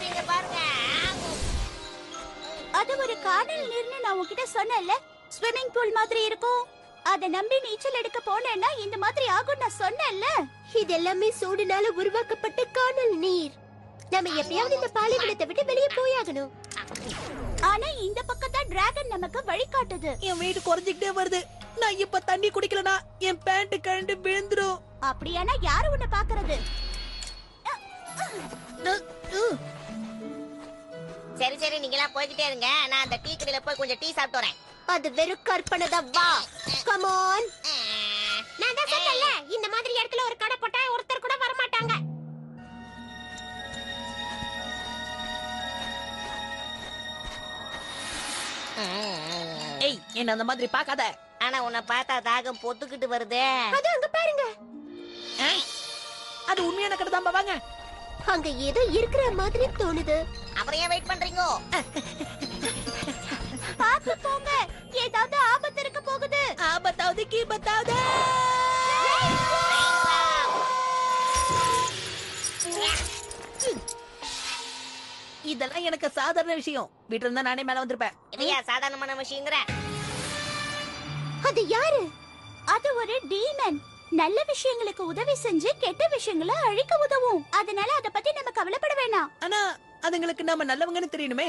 இங்க பாருங்க அது ஒரு காணல் நீர்னு நான் உன்கிட்ட சொன்னேன்ல ஸ்விம்மிங் பூல் மாதிரி இருக்கும் அத நம்பி நீச்சல் எடுக்க போனேன்னா இந்த மாதிரி ஆகும் நான் சொன்னேன்ல இது எல்லாமே சூடுனால உருவாக்கப்பட்ட காணல் நீர் நம்ம எப்படியாவது இந்த பாலைவனத்தை விட்டு வெளியே போயாகணும் ஆனா இந்த பக்கம் தான் டிராகன் நமக்கு வழிகாட்டுது என் வெயிட் குறைஞ்சிக்கிட்டே வருது நான் இப்ப தண்ணி குடிக்கலனா என் பேண்ட் கழண்டு விழுந்துரும் அப்படியானா யாரு உன்னை பாக்குறது சரி சரி நீங்களா போய்கிட்டே இருங்க நான் அந்த டீ கடையில போய் கொஞ்சம் டீ சாப்பிட்டு வரேன் அது வெறும் கற்பனை தான் வா கமான் நான் தான் சொன்னேன்ல இந்த மாதிரி இடத்துல ஒரு கடை போட்டா ஒருத்தர் கூட வர மாட்டாங்க ஏய் என்ன அந்த மாதிரி பாக்காத ஆனா உன்னை பார்த்தா தாகம் பொத்துக்கிட்டு வருதே அது அங்க பாருங்க அது உண்மையான கடை தான் வாங்க அங்க ஏதோ இருக்கிற மாதிரி தோணுது அப்புறம் ஏன் வெயிட் பண்றீங்க பாத்து போங்க ஏதாவது ஆபத்து இருக்க போகுது ஆபத்தாவது கீபத்தாவது இதெல்லாம் எனக்கு சாதாரண விஷயம் வீட்டுல இருந்தா நானே மேல வந்திருப்பேன் இதையா சாதாரணமான விஷயங்கிற அது யாரு அது ஒரு டீமன் நல்ல விஷயங்களுக்கு உதவி செஞ்சு கெட்ட விஷயங்களை அழிக்க உதவும் அதனால அத பத்தி நம்ம கவலைப்பட வேணாம் ஆனா அதுங்களுக்கு நாம நல்லவங்கன்னு தெரியணுமே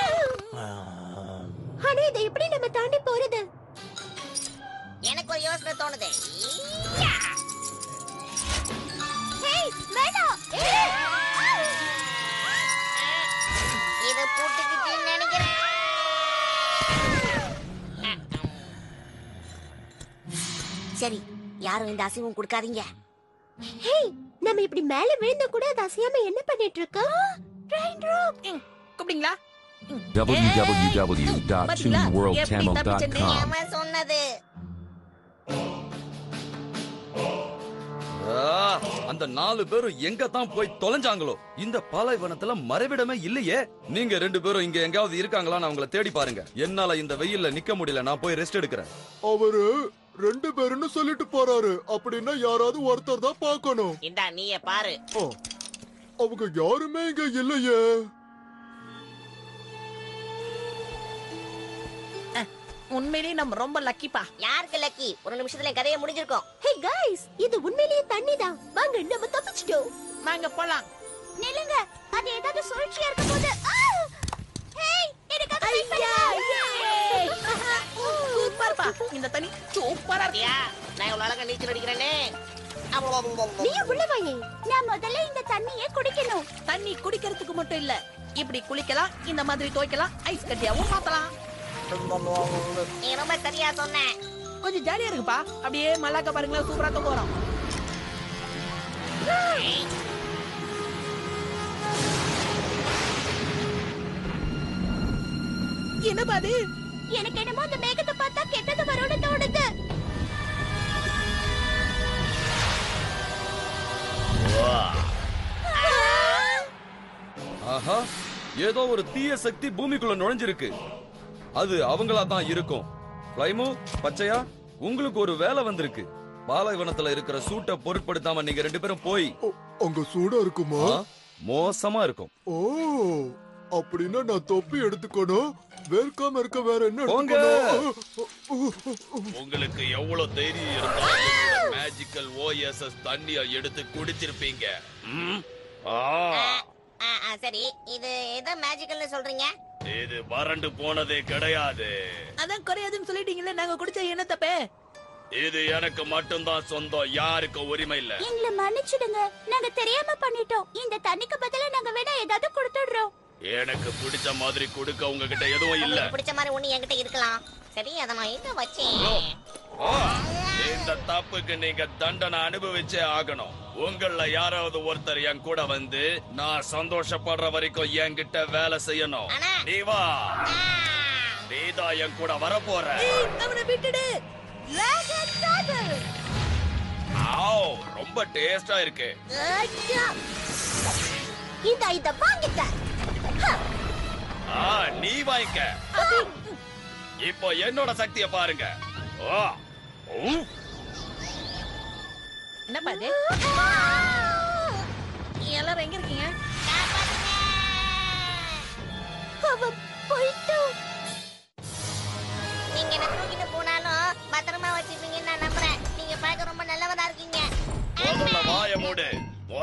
ஆனா இதை எப்படி நம்ம தாண்டி போறது எனக்கு ஒரு யோசனை தோணுது ஹேய் வேணாம் இது பூட்டுக்கிச்சுன்னு நினைக்கிறேன் சரி யாரும் இந்த அசைவும் கொடுக்காதீங்க ஹேய் நம்ம இப்படி மேல விழுந்தா கூட அது அசையாம என்ன பண்ணிட்டு இருக்கோம் ட்ரெயின் ரோப் கூப்பிட்டீங்களா www.tuneworldtamil.com அவன் சொன்னது ஆ, அந்த நாலு பேரும் எங்க தான் போய் தொலைஞ்சாங்களோ இந்த பாலைவனத்துல மறைவிடமே இல்லையே நீங்க ரெண்டு பேரும் இங்க எங்காவது இருக்காங்களான்னு அவங்கள தேடி பாருங்க என்னால இந்த வெயில்ல நிக்க முடியல நான் போய் ரெஸ்ட் எடுக்கிறேன் அவரு ரெண்டு பேருன்னு சொல்லிட்டு போறாரு அப்படின்னா யாராவது ஒருத்தர் தான் பார்க்கணும் இந்தா நீயே பாரு ஓ, அவங்க யாருமே இங்க இல்லையே உண்மையிலேயே நம்ம ரொம்ப லக்கிப்பா யாருக்கு லக்கி ஒரு நிமிஷத்துல என் கதையை முடிஞ்சிருக்கும் ஹே गाइस இது உண்மையிலேயே தண்ணி தான் வாங்க நம்ம தப்பிச்சிட்டோம் வாங்க போலாம் நில்லுங்க அது ஏதாவது சுழற்சியா இருக்க போது ஹேய் எனக்காக வெயிட் பண்ணுங்க சூப்பர்ப்பா இந்த தண்ணி சூப்பரா இருக்கு பாத்தியா நான் இவ்வளவு அழகா நீச்சல் அடிக்கிறேனே நீயும் உள்ள வாயே நான் முதல்ல இந்த தண்ணியை குடிக்கணும் தண்ணி குடிக்கிறதுக்கு மட்டும் இல்ல இப்படி குளிக்கலாம் இந்த மாதிரி துவைக்கலாம் ஐஸ் கட்டியாவும் மாத்தலாம் நீ ரொம்ப சரியா சொன்ன கொஞ்சம் ஜாலியா இருக்குப்பா அப்படியே மல்லாக்க பாருங்களேன் சூப்பரா தூக்க வரும் என்னப்பா அது எனக்கு என்னமோ அந்த மேகத்தை பார்த்தா கெட்டது வரும்னு தோணுது ஆஹா ஏதோ ஒரு தீய சக்தி பூமிக்குள்ள நுழைஞ்சிருக்கு அது அவங்களா தான் இருக்கும் பிளைமு பச்சையா உங்களுக்கு ஒரு வேலை வந்திருக்கு பாலைவனத்துல இருக்கிற சூட்டை பொருட்படுத்தாம நீங்க ரெண்டு பேரும் போய் ஓ, அங்க சூடா இருக்குமா ஆ, மோசமா இருக்கும் ஓ அப்படின்னா நான் தொப்பி எடுத்துக்கணும் வேர்க்காம இருக்க வேற என்ன போங்க. எடுத்துக்கணும் உங்களுக்கு எவ்வளவு தைரியம் இருந்தாலும் மேஜிக்கல் ஓஎஸ்எஸ் தண்ணிய எடுத்து குடிச்சிருப்பீங்க ம்? ஆ, ஆ, ஆ, சரி இது எதை மேஜிக்கல்னு சொல்றீங்க இது வறண்டு போனதே கிடையாது அதான் குறையாதுன்னு சொல்லிட்டீங்களே நாங்க குடிச்ச என்ன தப்பே இது எனக்கு மட்டும்தான் சொந்தம் யாருக்கும் உரிமை இல்ல எங்களை மன்னிச்சிடுங்க நாங்க தெரியாம பண்ணிட்டோம் இந்த தண்ணிக்கு பதிலா நாங்க வேணா ஏதாவது கொடுத்துடுறோம் எனக்கு பிடிச்ச மாதிரி கொடுக்க உங்ககிட்ட எதுவும் இல்ல உங்களுக்கு பிடிச்ச மாதிரி ஒண்ணு என்கிட்ட இருக்கலாம் சரி அதை நான் எங்க வச்சேன் ஆ, இந்த தப்புக்கு நீங்க தண்டனை அனுபவிச்சே ஆகணும் உங்கள யாராவது ஒருத்தர் என் கூட வந்து நான் சந்தோஷப்படுற வரைக்கும் என்கிட்ட வேலை செய்யணும் அண்ணா. நீ வா ஆ. நீதான் என் கூட வர போற அவனை விட்டுடு ஆவ், ரொம்ப டேஸ்டா இருக்கு இந்த இத வாங்கிட்ட ஆ, நீ வாங்கிக்க இப்போ என்னோட சக்திய பாருங்க ஆ, உம். என்னப்பா இது எல்லாரும் எங்க இருக்கீங்க காப்பாத்துங்க.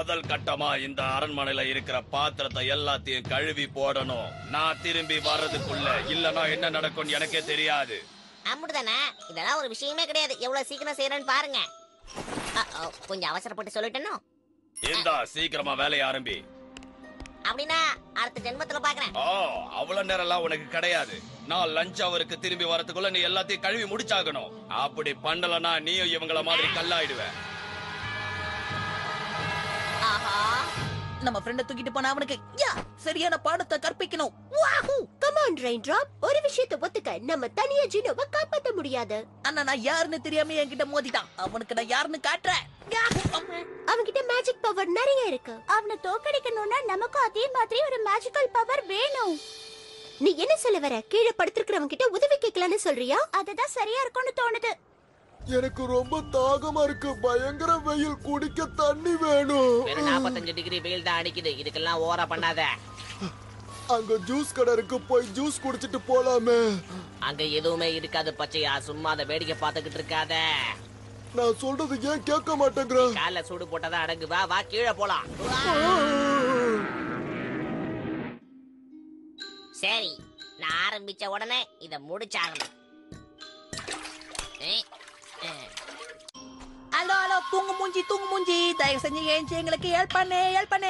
முதல் கட்டமா இந்த அரண்மனையில இருக்கிற பாத்திரத்தை எல்லாத்தையும் கழுவி போடணும் நான் திரும்பி வர்றதுக்குள்ள இல்லனா என்ன நடக்கும் எனக்கே தெரியாது அப்படிதானே இதெல்லாம் ஒரு விஷயமே கிடையாது எவ்வளவு சீக்கிரம் செய்யறேன்னு பாருங்க Uh-oh, கொஞ்சம் அவசரப்பட்டு சொல்லிட்டேனோ இந்தா சீக்கிரமா வேலைய ஆரம்பி அப்படின்னா அடுத்த ஜென்மத்துல பாக்குறேன் ஓ அவ்வளவு நேரம் எல்லாம் உனக்கு கிடையாது நான் லஞ்ச் அவருக்கு திரும்பி வரதுக்குள்ள நீ எல்லாத்தையும் கழுவி முடிச்சாகணும் அப்படி பண்ணலனா நீயும் இவங்கள மாதிரி கல்லாயிடுவ ஆஹா நம்ம ஃப்ரெண்ட தூக்கிட்டு போனா அவனுக்கு யா சரியான பாடத்தை கற்பிக்கணும் வாஹூ! கமான் ரெயின் டிராப் ஒரு விஷயத்தை ஒத்துக்க நம்ம தனியா ஜினோவை காப்பாத்த முடியாது அண்ணா நான் யாருன்னு தெரியாம என்கிட்ட மோதிட்டான் அவனுக்கு நான் யாருன்னு காட்டுறேன் யாஹூ! அம்மா. அவன்கிட்ட மேஜிக் பவர் நிறைய இருக்கு அவனை தோக்கடிக்கணும்னா நமக்கும் அதே மாதிரி ஒரு மேஜிக்கல் பவர் வேணும் நீ என்ன சொல்ல வர கீழே படுத்திருக்கிறவங்க கிட்ட உதவி கேட்கலான்னு சொல்றியா அதுதான் சரியா இருக்கும்னு தோணுது எனக்கு ரொம்ப தாகமா இருக்கு பயங்கர வெயில் குடிக்க தண்ணி வேணும் வெறும் நாற்பத்தஞ்சு டிகிரி வெயில் தான் அடிக்குது இதுக்கெல்லாம் ஓவரா பண்ணாத அங்க ஜூஸ் கடை இருக்கு போய் ஜூஸ் குடிச்சிட்டு போலாமே அங்க எதுவுமே இருக்காது பச்சையா சும்மா அதை வேடிக்கை பார்த்துக்கிட்டு இருக்காத நான் சொல்றது ஏன் கேட்க மாட்டேங்கிற கால சூடு போட்டதான் அடங்கு வா வா கீழே போலாம் சரி நான் ஆரம்பிச்ச உடனே இத முடிச்சாகணும் ஏ, ஏ. ஹலோ ஹலோ தூங்கு மூஞ்சி தூங்கு மூஞ்சி தயவு செஞ்சு ஏஞ்சி எங்களுக்கு ஹெல்ப் பண்ணு ஹெல்ப் பண்ணு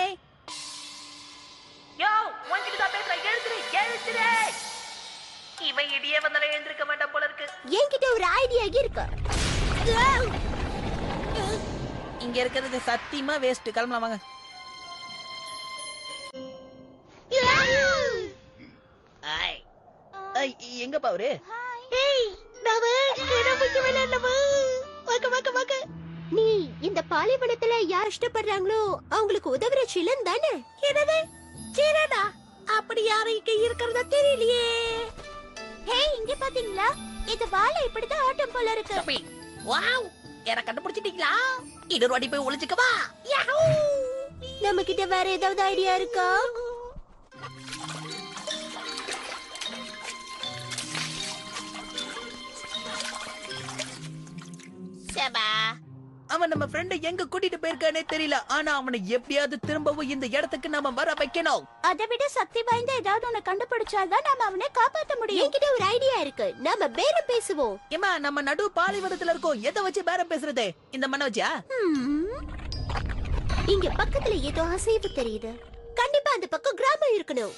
யோ உன்கிட்ட தான் பேசுறேன் எழுந்துரு எழுந்துரு இவன் இடியே வந்தாலும் எழுந்திருக்க மாட்டான் போல இருக்கு என்கிட்ட ஒரு ஐடியா இருக்கு இங்க இருக்கிறது சத்தியமா வேஸ்ட் கிளம்பலாம் வாங்க ஐ, ஐய், எங்க பாவரு நீ இந்த பாலைவனத்துல யார் இஷ்டப்படுறாங்களோ அவங்களுக்கு உதவுற சிலன் தானே என்னது சீரடா அப்படி யாரும் இங்க இருக்கிறதா தெரியலையே ஹே இங்க பாத்தீங்களா இது வாழை இப்படிதான் ஆட்டம் போல இருக்கு தம்பி வாவ் என்ன கண்டுபிடிச்சிட்டீங்களா இன்னொரு வாட்டி போய் ஒளிச்சுக்கவா யாஹூ நம்ம கிட்ட வேற ஏதாவது ஐடியா இருக்கா சபா அவன் நம்ம ஃப்ரெண்ட எங்க கூட்டிட்டு போயிருக்கானே தெரியல ஆனா அவனை எப்படியாவது திரும்பவும் இந்த இடத்துக்கு நாம வர வைக்கணும் அதை விட சக்தி வாய்ந்த ஏதாவது ஒண்ணு கண்டுபிடிச்சாதான் நாம அவனை காப்பாத்த முடியும் என்கிட்ட ஒரு ஐடியா இருக்கு நாம பேரம் பேசுவோம் ஏமா நம்ம நடு பாலைவனத்துல இருக்கோம் எதை வச்சு பேரம் பேசுறது இந்த மண்ணை வச்சா ஹம். இங்க பக்கத்துல ஏதோ அசைவு தெரியுது கண்டிப்பா அந்த பக்கம் கிராமம் இருக்கணும்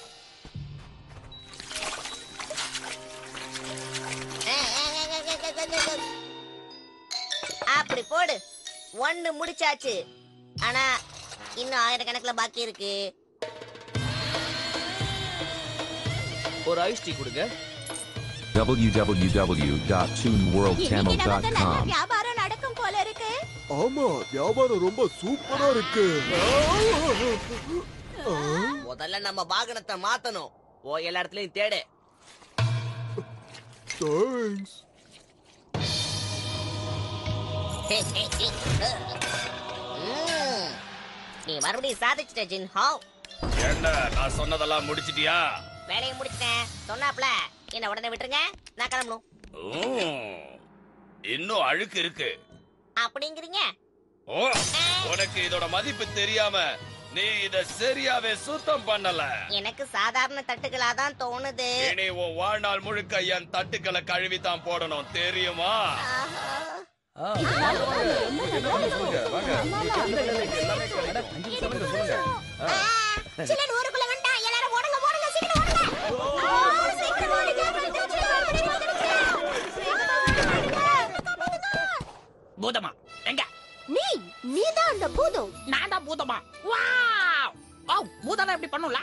அப்படி போடு ஒண்ணு முடிச்சாச்சு ஆனா இன்னும் ஆயிரக்கணக்குல பாக்கி இருக்கு ஒரு ஐஸ் டீ கொடுங்க இன்னைக்கு நமக்கு நல்ல www.tuneworldtamil.com வியாபாரம் நடக்கும் போல இருக்கு ஆமா வியாபாரம் ரொம்ப சூப்பரா இருக்கு முதல்ல நம்ம வாகனத்தை மாத்தணும் ஓ எல்லா இடத்துலயும் தேடு தேங்க்ஸ் ம். நீ மறுபடியும் சாதிச்சிட்ட ஜின் ஹாவ் என்ன நான் சொன்னதெல்லாம் முடிச்சிட்டியா வேலையை முடிச்சிட்டேன் சொன்னாப்ல என்ன உடனே விட்டுருங்க நான் கிளம்பணும் ம். இன்னும் அழுக்கு இருக்கு அப்படிங்கிறீங்க ஓ உனக்கு இதோட மதிப்பு தெரியாம நீ இத சரியாவே சுத்தம் பண்ணல எனக்கு சாதாரண தட்டுகளா தான் தோணுது இனி உன் வாழ்நாள் முழுக்க என் தட்டுக்களை கழுவி தான் போடணும் தெரியுமா சிலன் ஊருக்குள்ள வந்துட்டா எல்லாரும் ஓடுங்க ஓடுங்க சீக்கிரம் ஓடுங்க ஆ, சீக்கிரம் ஓடுங்க வந்துருச்சு, வந்துருச்சு. பூதமா எங்க நீ நீதான் அந்த பூதம் நான் தான் பூதமா வாவ் ஓ பூதம் இப்படி பண்ணும்ல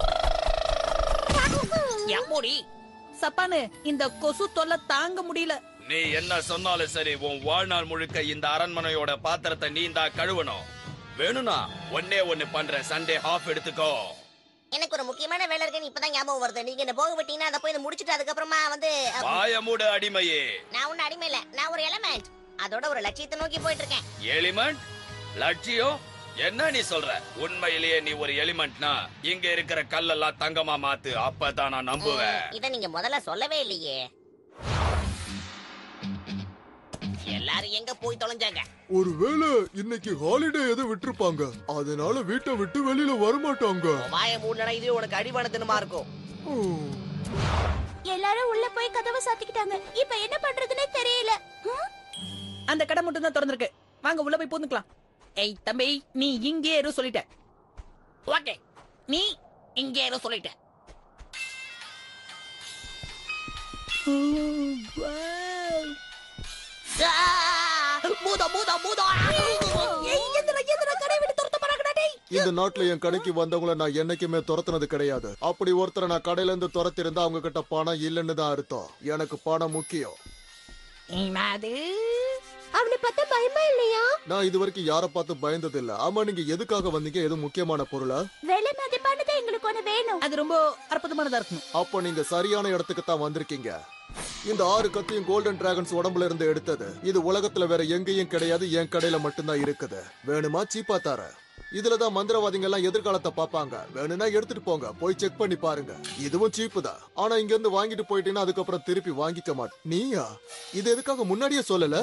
எம்மோடி சப்பானு இந்த கொசு தொல்லை தாங்க முடியல நீ என்ன சொன்னாலும் சரி உன் வாழ்நாள் முழுக்க இந்த அரண்மனையோட பாத்திரத்தை நீ தான் கழுவணும் வேணும்னா ஒன்னே ஒண்ணு பண்றேன் சண்டே ஆஃப் எடுத்துக்கோ எனக்கு ஒரு முக்கியமான வேலை இருக்குன்னு இப்பதான் ஞாபகம் வருது நீங்க என்ன போக விட்டீங்கன்னா அதை போய் முடிச்சிட்டு அதுக்கப்புறமா வந்து அஹ், வாய மூடு அடிமையே நான் ஒண்ணு அடிமை இல்ல நான் ஒரு எலமெண்ட் அதோட ஒரு லட்சியத்தை நோக்கி போயிட்டு இருக்கேன் எலிமெண்ட் லட்சியம் என்ன நீ சொல்ற உண்மையிலேயே நீ ஒரு எலிமெண்ட்னா இங்க இருக்கிற கல்லெல்லாம் தங்கமா மாத்து அப்பதான் நான் நம்புவேன் இத நீங்க முதல்ல சொல்லவே இல்லையே எல்லா எல்லாரும் எங்க போய் தொலைஞ்சாங்க ஒருவேளை இன்னைக்கு ஹாலிடே எதுவும் விட்டுருப்பாங்க அதனால வீட்டை விட்டு வெளியில வரமாட்டாங்க உன் வாயை மூடனா இதுவே உனக்கு அடிவான தினமா இருக்கும் ம். எல்லாரும் உள்ள போய் கதவை சாத்திக்கிட்டாங்க இப்ப என்ன பண்றதுன்னே தெரியல ஹம்? அந்த கடை மட்டும் தான் திறந்திருக்கு வாங்க உள்ள போய் பூந்துக்கலாம் ஏய் தம்பி நீ இங்கே இரு சொல்லிட்ட ஓகே நீ இங்கே இரு சொல்லிட்ட ஆ! பூதம் பூதம் பூதம் ஏய், எந்திர, எந்திர, கடை விட்டு துரத்த போறாங்கடா, டேய். இந்த நாட்டுல என் கடைக்கு வந்தவங்கள நான் என்னைக்குமே துரத்துனது கிடையாது அப்படி ஒருத்தரை நான் கடையில இருந்து துரத்திருந்தா அவங்க கிட்ட பணம் இல்லைன்னு தான் அர்த்தம் எனக்கு பணம் முக்கியம் என்னது அவனை பார்த்தா பயமா இல்லையா நான் இது வரைக்கும் யாரை பார்த்து பயந்தது இல்ல ஆமா நீங்க எதுக்காக வந்தீங்க எது முக்கியமான பொருளா விலை மதிப்பானது எங்களுக்கு ஒண்ணு வேணும் அது ரொம்ப அற்புதமானதா இருக்கணும் அப்ப நீங்க சரியான இடத்துக்கு தான் வந்திருக்கீங்க இந்த ஆறு கத்தியும் கோல்டன் டிராகன்ஸ் உடம்புல இருந்து எடுத்தது இது உலகத்துல வேற எங்கேயும் கிடையாது என் கடையில மட்டும்தான் இருக்குது வேணுமா சீப்பா தரேன் இதுலதான் மந்திரவாதிங்க எல்லாம் எதிர்காலத்தை பாப்பாங்க வேணும்னா எடுத்துட்டு போங்க போய் செக் பண்ணி பாருங்க இதுவும் சீப்பு தான் ஆனா இங்க இருந்து வாங்கிட்டு போயிட்டீங்கன்னா அதுக்கப்புறம் திருப்பி வாங்கிக்க மாட்டேன் நீயா இது எதுக்காக முன்னாடியே சொல்லல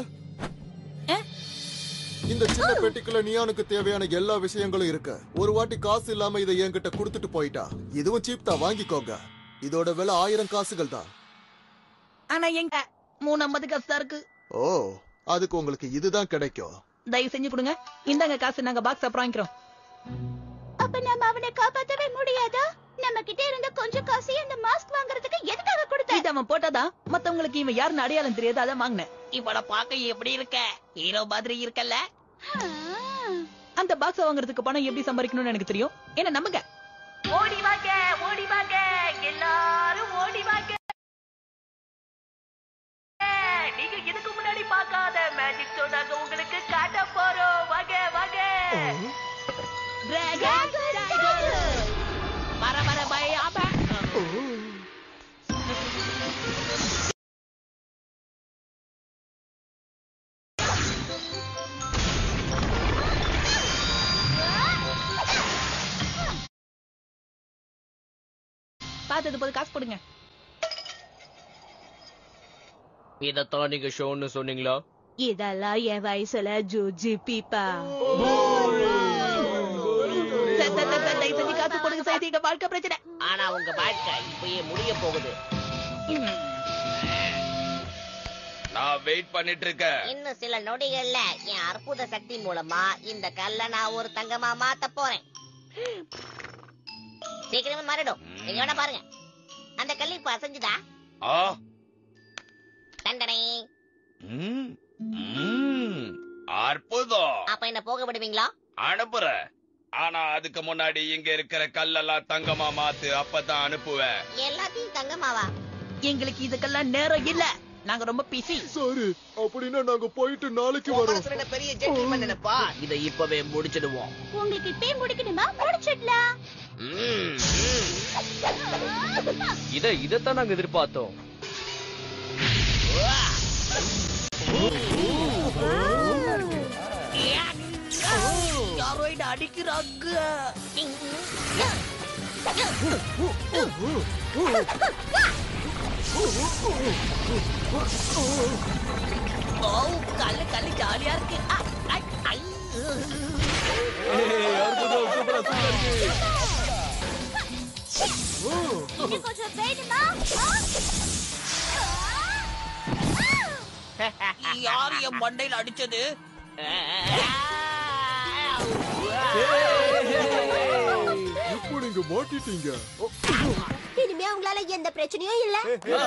இந்த சின்ன பெட்டிக்குள்ள நியானுக்கு தேவையான எல்லா விஷயங்களும் இருக்கு ஒரு வாட்டி காசு இல்லாம இதை என்கிட்ட கொடுத்துட்டு போயிட்டா இதுவும் சீப் தான் வாங்கிக்கோங்க இதோட விலை ஆயிரம் காசுகள் தான் ஆனா எங்க மூணு ஐம்பது காசு தான் இருக்கு ஓ அதுக்கு உங்களுக்கு இதுதான் கிடைக்கும் தயவு செஞ்சு கொடுங்க இந்தாங்க காசு நாங்க பாக்ஸ் அப்புறம் வாங்கிக்கிறோம் அப்ப நம்ம அவனை காப்பாத்தவே முடியாதா நம்ம கிட்ட இருந்த கொஞ்சம் காசையும் அந்த மாஸ்க் வாங்குறதுக்கு எதுக்காக கொடுத்த இது அவன் போட்டாதான் மத்தவங்களுக்கு இவன் யாருன்னு அடையாளம் தெரியாது அதான் வாங்கினேன் இவட பாக்க எப்படி இருக்க ஹீரோ மாதிரி இருக்கல்ல அந்த பாக்ஸ் வாங்குறதுக்கு பணம் எப்படி சம்பாதிக்கணும்னு எனக்கு தெரியும் என்ன நம்புங்க ஓடி வாங்க ஓடி வாங்க எல்லாரும் ஓடி வாங்க நீங்க இதுக்கு முன்னாடி பார்க்காத மேஜிக் ஷோ நாங்க உங்களுக்கு காட்ட போறோம் வாங்க வாங்க Dragon Tiger. வர வர பயாம பார்த்தது போது காசு போடுங்க இதத்தான் நீங்க ஷோன்னு சொன்னீங்களா இதெல்லாம் என் வயசுல ஜூஜி பீப்பா சார், சார், சார், சார், தயவு செஞ்சு காசு போடுங்க சார் இது எங்க வாழ்க்கை பிரச்சனை ஆனா உங்க வாழ்க்கை இப்பயே முடிய போகுது நான் வெயிட் பண்ணிட்டு இருக்கேன் இன்னும் சில நொடிகள்ல என் அற்புத சக்தி மூலமா இந்த கல்ல நான் ஒரு தங்கமா மாத்த போறேன் சீக்கிரமே மாறிடும் நீங்க வேணா பாருங்க அந்த கல் இப்ப அசைஞ்சுதா ஆ தண்டனை ம், ம், அற்புதம் அப்ப என்ன போக விடுவீங்களா அனுப்புறேன் ஆனா அதுக்கு முன்னாடி இங்க இருக்கிற கல்லெல்லாம் தங்கமா மாத்து அப்பதான் அனுப்புவேன் எல்லாத்தையும் தங்கமாவா எங்களுக்கு இதுக்கெல்லாம் நேரம் இல்ல நாங்க ரொம்ப பிஸி சரி அப்படின்னா நாங்க போயிட்டு நாளைக்கு வரோம் பெரிய ஜென்டில்மேன் நினைப்பா இதை இப்பவே முடிச்சிடுவோம் உங்களுக்கு இப்பயே முடிக்கணுமா முடிச்சிடலாம் ம், ம். இத இதத்தான் நாங்க எதிர்பார்த்தோம் யாரோ என்ன அடிக்கிறாங்க ஓ கல்லு கல்லு ஜாலியா இருக்கு ஆ, ஐ, ஐ. இன்னும் கொஞ்சம் வேணுமா யார் என் மண்டையில அடிச்சது இப்போ நீங்க மாட்டிட்டீங்க இனிமே உங்களால எந்த பிரச்சனையும் இல்ல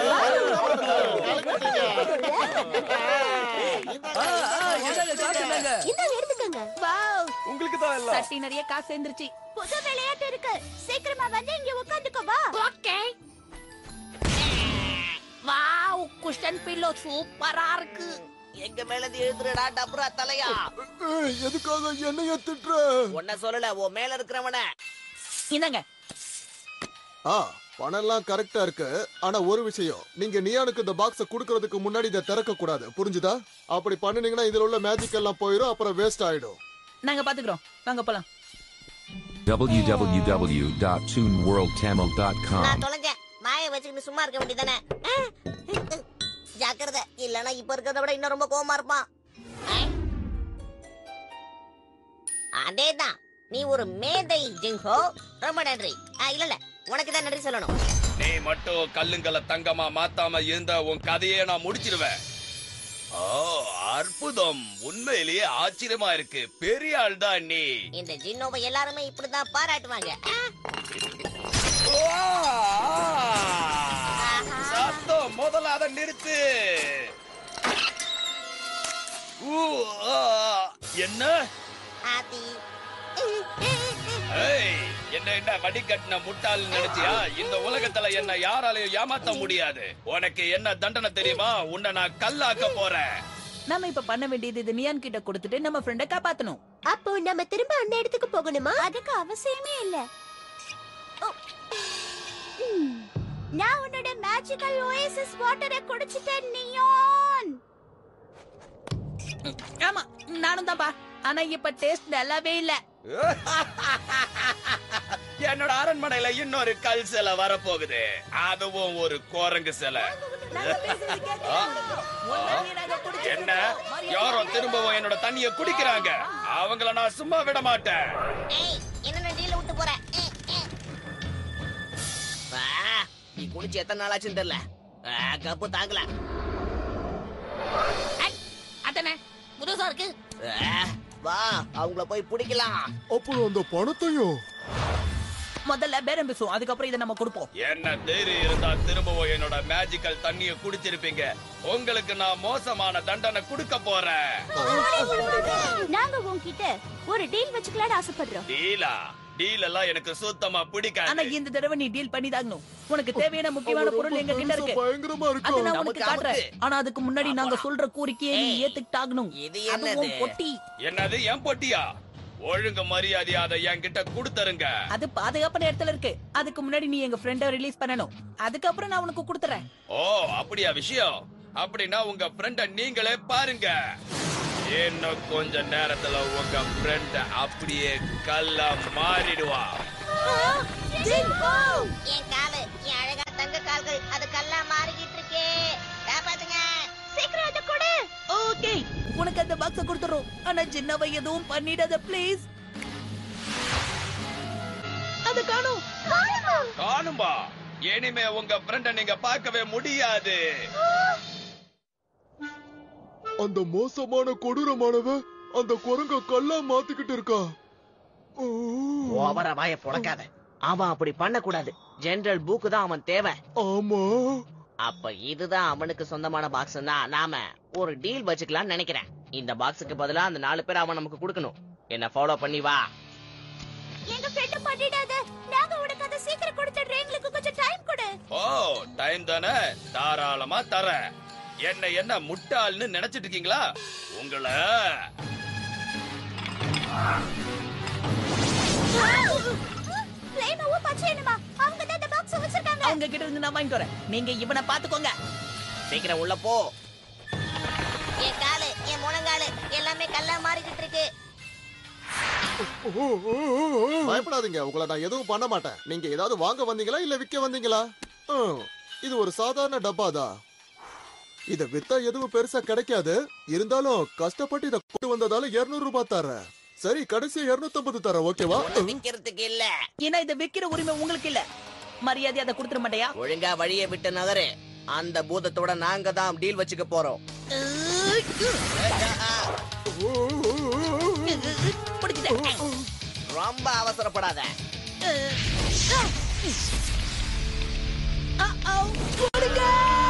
இந்தாங்க எடுத்துக்கங்க உங்களுக்கு தான் இல்ல சட்டி நிறைய காசு சேர்ந்துருச்சு புது விளையாட்டு இருக்கு சீக்கிரமா வந்து இங்க உட்காந்துக்கோ வா ஓகே வாவ் குஷன் பில்லோ சூப்பரா இருக்கு எங்க மேலது எழுதுறடா டப்ரா தலையா ஏய், எதுக்காக என்னைய திட்டுற உன்ன சொல்லல உன் மேல இருக்கிறவன இந்தாங்க ஆ பணம் எல்லாம் கரெக்டா இருக்கு ஆனா ஒரு விஷயம் நீங்க நியானுக்கு இந்த பாக்ஸ குடுக்கறதுக்கு முன்னாடி இதை திறக்க கூடாது புரிஞ்சுதா அப்படி பண்ணுனீங்கன்னா இதுல உள்ள மேஜிக் எல்லாம் போயிடும் அப்புறம் வேஸ்ட் ஆயிடும் நாங்க பாத்துக்கிறோம் வாங்க போலாம் www.tuneworldtamil.com நான் தொலைஞ்சேன் மாய வச்சுக்கிட்டு சும்மா இருக்க வேண்டியதானே ஜாக்கிரதை இல்லனா இப்ப இருக்கிறத விட இன்னும் ரொம்ப கோவமா இருப்பான் அதேதான் நீ ஒரு மேதை ஜிங்ஹோ ரொம்ப நன்றி ஆ, இல்ல இல்ல உனக்கு தான் நன்றி சொல்லணும் நீ மட்டும் கல்லுங்களை தங்கமா மாத்தாம இருந்த உன் கதையே நான் முடிச்சிருவேன் ஓ அற்புதம் உண்மையிலேயே ஆச்சரியமா இருக்கு பெரிய ஆள் தான் நீ இந்த ஜின்னோவை எல்லாருமே இப்படிதான் பாராட்டுவாங்க சத்தம் முதல்ல அதை நிறுத்து ஊ, ஆ, என்ன ஆத்தி ஏய், என்ன என்ன வடிகட்டின முட்டாள் நினைச்சியா இந்த உலகத்துல என்ன யாராலையும் ஏமாத்த முடியாது உனக்கு என்ன தண்டனை தெரியுமா உன்னை நான் கல்லாக்க போறேன் நாம இப்ப பண்ண வேண்டியது இது நியான் கிட்ட கொடுத்துட்டு நம்ம ஃப்ரெண்ட காப்பாத்தணும் அப்போ நம்ம திரும்ப அந்த இடத்துக்கு போகணுமா அதுக்கு அவசியமே இல்ல ஓ. ம். நான் உன்னோட மேஜிக்கல் ஓஎஸ்எஸ் வாட்டரை குடிச்சிட்டேன் நியான் ஆமா நானும் தான்ப்பா ஆனா இப்ப டேஸ்ட் நல்லாவே இல்ல என்னோட அரண்மனையில இன்னொரு கல் சிலை வரப்போகுது அதுவும் ஒரு குரங்கு சிலை ஆ, என்ன யாரோ திரும்பவும் என்னோட தண்ணிய குடிக்கிறாங்க அவங்கள நான் சும்மா விட மாட்டேன் ஏய் என்ன டீல விட்டு போற ஏய், ஏய். ஆ, நீ குளிச்சு எத்தனை நாள் ஆச்சுன்னு தெரியல ஆ, கப்பு தாங்கல ஐ, அதானே புதுசா இருக்கு ஆ, வா அவங்கள போய் பிடிக்கலாம் அப்புறம் அந்த பணத்தையும் முதல்ல பேரம் பேசுவோம் அதுக்கப்புறம் இதை நம்ம கொடுப்போம் என்ன தைரியம் இருந்தா திரும்பவும் என்னோட மேஜிக்கல் தண்ணிய குடிச்சிருப்பீங்க உங்களுக்கு நான் மோசமான தண்டனை கொடுக்க போறேன் நாங்க உன்கிட்ட ஒரு டீல் வச்சுக்கலாம்னு ஆசைப்படுறோம் டீலா டீல் எல்லாம் எனக்கு சுத்தமா ஆனா பிடிக்காது இந்த தடவை நீ டீல் பண்ணி தாங்கணும் உனக்கு தேவையான முக்கியமான பொருள் எங்க கிட்ட இருக்கு பயங்கரமா அது இருக்கும் நான் உனக்கு நமக்கு காட்டுறேன் ஆனா அதுக்கு முன்னாடி நாங்க சொல்ற கோரிக்கையை நீ ஏய், ஏத்துக்கிட்டாகணும் இது அது என்னது? உன் பொட்டி என்னது என் பொட்டியா ஒழுங்கு மரியாதையா அதை என்கிட்ட கொடுத்துருங்க அது பாதுகாப்பான இடத்துல இருக்கு அதுக்கு முன்னாடி நீ எங்க ஃப்ரெண்ட ரிலீஸ் பண்ணணும் அதுக்கப்புறம் நான் உனக்கு கொடுத்துறேன் ஓ அப்படியா விஷயம் அப்படின்னா உங்க ஃப்ரெண்ட நீங்களே பாருங்க இன்னும் கொஞ்ச நேரத்துல உங்க ஃப்ரெண்ட் அப்படியே கல்லா மாறிடுவா என் காலு என் அழகா தங்க கால்கள் அது கல்லா மாறிக்கிட்டு இருக்கே காப்பாத்துங்க சீக்கிரம் அதை கொடு ஓகே உனக்கு அந்த பாக்ஸ கொடுத்துறோம் ஆனா சின்னவை எதுவும் பண்ணிடாத ப்ளீஸ் அது காணும் காணும்பா இனிமே உங்க ஃப்ரெண்ட நீங்க பார்க்கவே முடியாது அந்த மோசமான கொடூரமானவ அந்த குரங்க கல்லா மாத்திக்கிட்டு இருக்கா ஓ. ஓவர வாய புடக்காத அவன் அப்படி பண்ண கூடாது ஜெனரல் பூக்கு தான் அவன் தேவை ஆமா அப்ப இதுதான் அவனுக்கு சொந்தமான பாக்ஸ் தான் நாம ஒரு டீல் வச்சுக்கலாம்னு நினைக்கிறேன் இந்த பாக்ஸுக்கு பதிலா அந்த நாலு பேர் அவன் நமக்கு கொடுக்கணும் என்ன ஃபாலோ பண்ணி வா எங்க ஃப்ரெண்ட் பண்ணிடாத நாங்க உனக்கு அதை சீக்கிரம் கொடுத்துடுறோம் எங்களுக்கு கொஞ்சம் டைம் கொடு ஓ டைம் தானே தாராளமா தரேன் என்ன என்ன முட்டாள்னு நினைச்சிட்டு இருக்கீங்களா உங்களை பிளேமாவும் பச்சை என்னமா அவங்க தான் இந்த பாக்ஸ் வச்சிருக்காங்க அவங்க கிட்ட இருந்து நான் வாங்கிட்டு வரேன் நீங்க இவனை பாத்துக்கோங்க சீக்கிரம் உள்ள போ என் காலு என் முழங்காலு எல்லாமே கல்லா மாறிக்கிட்டு இருக்கு ஓ, ஓ, ஓ, ஓ. பயப்படாதீங்க உங்களை நான் எதுவும் பண்ண மாட்டேன் நீங்க ஏதாவது வாங்க வந்தீங்களா இல்ல விக்க வந்தீங்களா ம், இது ஒரு சாதாரண டப்பாதான் இத வித்தா எதுவும் பெருசா கிடைக்காது இருந்தாலும் கஷ்டப்பட்டு இத கொண்டு வந்ததால 200 ரூபாய் தரேன் சரி கடைசியா 250 தரேன் ஓகேவா ஒண்ணு விக்கிறதுக்கு இல்ல ஏன்னா இதை விக்கிற உரிமை உங்களுக்கு இல்ல மரியாதை அதை கொடுத்துட மாட்டேயா ஒழுங்கா வழியை விட்டு நகரு அந்த பூதத்தோட நாங்க தான் டீல் வச்சுக்க போறோம் ஓ, ஓ, ஓ, ஓ. பிடிச்சிட்டேன் ரொம்ப அவசரப்படாத Uh-oh. கொடுங்க.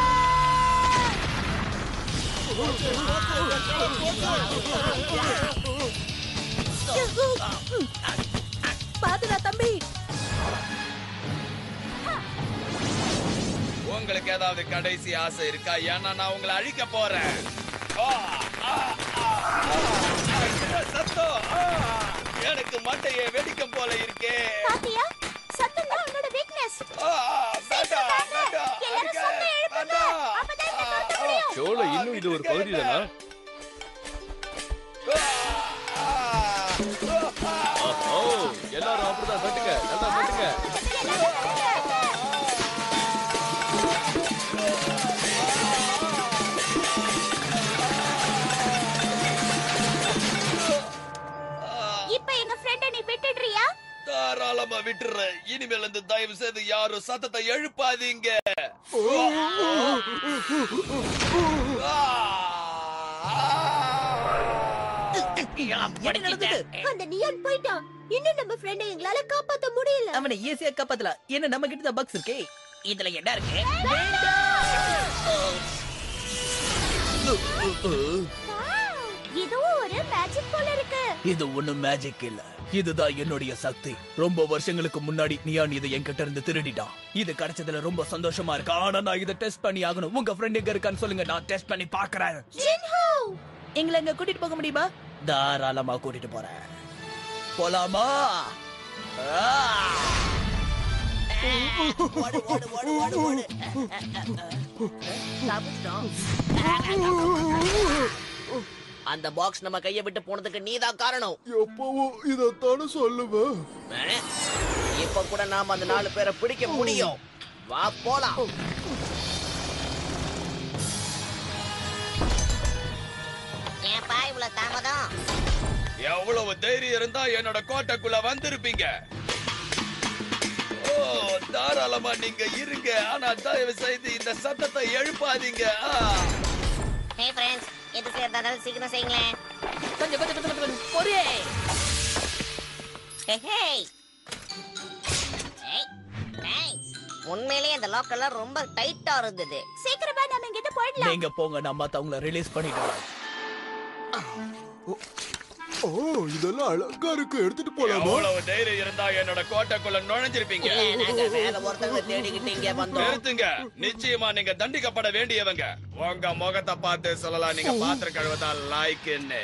பாத்துடா தம்பி உங்களுக்கு ஏதாவது கடைசி ஆசை இருக்கா ஏன்னா நான் உங்களை அழிக்க போறேன் ஆ, ஆ, ஆ, ஆ, சத்தம் ஆ, எனக்கு மட்டையை வெடிக்கும் போல இருக்கே பாத்தியா சத்தம் தான் உன்னோட வீக்னஸ் ஆ, வேண்டாம், வேண்டாம், எல்லாரும் அடிக்க, சத்தம் எழுப்புங்க வேண்டாம். அப்பதான் இதை நிறுத்த முடியும் ஷோல இன்னும் இது ஒரு பகுதி தானா ஓ எல்லாரும் அப்படிதான் தட்டுங்க நல்லா தட்டுங்க அப்ப எங்க ஃப்ரெண்ட நீ விட்டுடுறியா தாராளமா விட்டுறேன் இனிமேல் இந்த தயவு செய்து யாரும் சத்தத்தை எழுப்பாதீங்க என்ன நடந்தது அந்த நியான் போயிட்டான் இன்னும் நம்ம ஃப்ரெண்டை எங்களால காப்பாத்த முடியல அவனை ஈஸியா காப்பாத்தலாம் என்ன நம்ம கிட்ட தான் பக்ஸ் இருக்கே இதுல என்ன இருக்கு இதுவும் ஒரு மேஜிக் போல இருக்கு இது ஒண்ணும் மேஜிக் இல்ல இதுதான் என்னுடைய சக்தி ரொம்ப வருஷங்களுக்கு முன்னாடி நியான் இதை என்கிட்ட இருந்து திருடிட்டான் இது கிடைச்சதுல ரொம்ப சந்தோஷமா இருக்கு ஆனா நான் இதை டெஸ்ட் பண்ணி ஆகணும் உங்க ஃப்ரெண்ட் எங்க இருக்கான்னு சொல்லுங்க நான் டெஸ்ட் பண்ணி பாக்குறேன் ஜின்ஹோ எங்களை எங்க கூட்டிட்டு போக முடியுமா தாராளமா கூட்டிட்டு போறேன் போலாமா ஆ! ஓடு, ஓடு, ஓடு, ஓடு, ஓடு. தப்பிச்சிட்டோம். அந்த பாக்ஸ் நம்ம கைய விட்டு போனதுக்கு நீதான் காரணம் எப்பவும் இதைத்தானே சொல்லுவேன் அஹ்? இப்ப கூட நாம அந்த நாலு பேரை பிடிக்க முடியும் வா போலாம் ஏன்பா இவ்வளவு தாமதம் எவ்வளவு தைரியம் இருந்தா என்னோட கோட்டைக்குள்ள வந்திருப்பீங்க ஓ தாராளமா நீங்க இருங்க ஆனா தயவு செய்து இந்த சத்தத்தை எழுப்பாதீங்க ஆ. ஹே ஃப்ரெண்ட்ஸ் எது செய்யறதா சீக்கிரம் செய்யுங்களேன் கொஞ்சம் கொஞ்சம் கொஞ்சம் கொஞ்சம் கொஞ்சம் பொறு. ஹே ஹே ஏய் தேங்க்ஸ் உண்மையிலேயே இந்த லாக் எல்லாம் ரொம்ப டைட்டா இருந்தது சீக்கிரமா நம்ம இங்க இருந்து போயிடலாம் நீங்க போங்க நான் மத்தவங்கள ரிலீஸ் பண்ணிடுறேன் ஓ இதெல்லாம் அழகா இருக்கு எடுத்துட்டு போலாமா எவ்வளவு தைரியம் இருந்தா என்னோட கோட்டைக்குள்ள நுழைஞ்சிருப்பீங்க ஏன் நாங்க வேற ஒருத்தங்களை தேடிக்கிட்டு இங்க வந்தோம் நிறுத்துங்க நிச்சயமா நீங்க தண்டிக்கப்பட வேண்டியவங்க உங்க முகத்தை பார்த்து சொல்லலாம் நீங்க பாத்திர கழுவதா லாய்க்குன்னு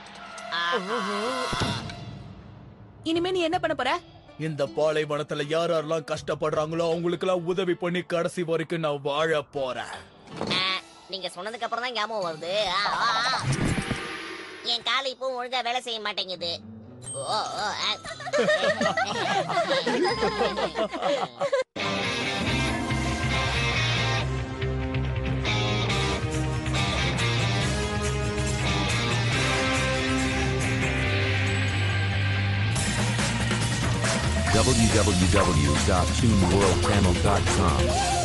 இனிமே நீ என்ன பண்ண போற இந்த பாலைவனத்துல யார் யாரெல்லாம் கஷ்டப்படுறாங்களோ அவங்களுக்கு எல்லாம் உதவி பண்ணி கடைசி வரைக்கும் நான் வாழ போறேன் ஆ, நீங்க சொன்னதுக்கு அப்புறம் தான் ஞாபகம் வருது ஆ, ஆ, ஆ. என் கால் இப்போ ஒழுங்கா வேலை செய்ய மாட்டேங்குது ஓ, ஓ, ஆ. www.tuneworldchannel.com.